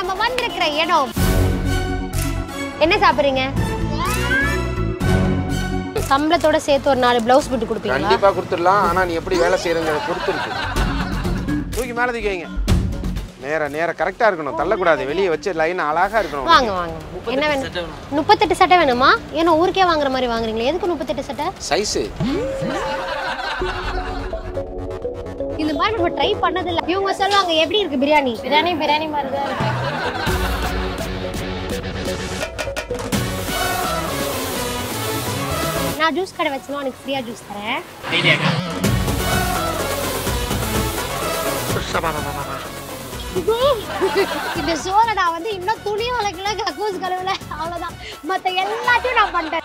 நம்ம வந்திருக்கிற இடம் என்ன சாப்பிடுறீங்க சம்பளத்தோட சேர்த்து ஒரு நாலு பிளவுஸ் பிட்டு கொடுப்பீங்களா கண்டிப்பா கொடுத்துடலாம் ஆனா நீ எப்படி வேலை செய்யறங்கிறத பொறுத்து இருக்கு தூக்கி மேல தூக்கி வைங்க நேர நேர கரெக்டா இருக்கணும் தள்ளக்கூடாது வெளியே வச்சு லைன் அழகா இருக்கணும் வாங்க வாங்க என்ன வேணும் முப்பத்தெட்டு சட்டை வேணுமா ஏன்னா ஊருக்கே வாங்குற மாதிரி வாங்குறீங்களா எதுக்கு முப்பத்தெட்டு சட்டை சைஸு இந்த மாதிரி நம்ம ட்ரை பண்ணதில்ல இவங்க சொல்லுவாங்க எப்படி இருக்கு பிரியாணி பிரியாணி பிரியாணி மாதிரி தான் இருக்கு நான் ஜூஸ் கடை வச்சுனா உனக்கு ஃப்ரீயா ஜூஸ் தரேன் இந்த சோறை நான் வந்து இன்னும் துணி வளர்க்கல கக்கூஸ் கழுவல அவ்வளவுதான் மத்த எல்லாத்தையும் நான் பண்ணிட்டேன்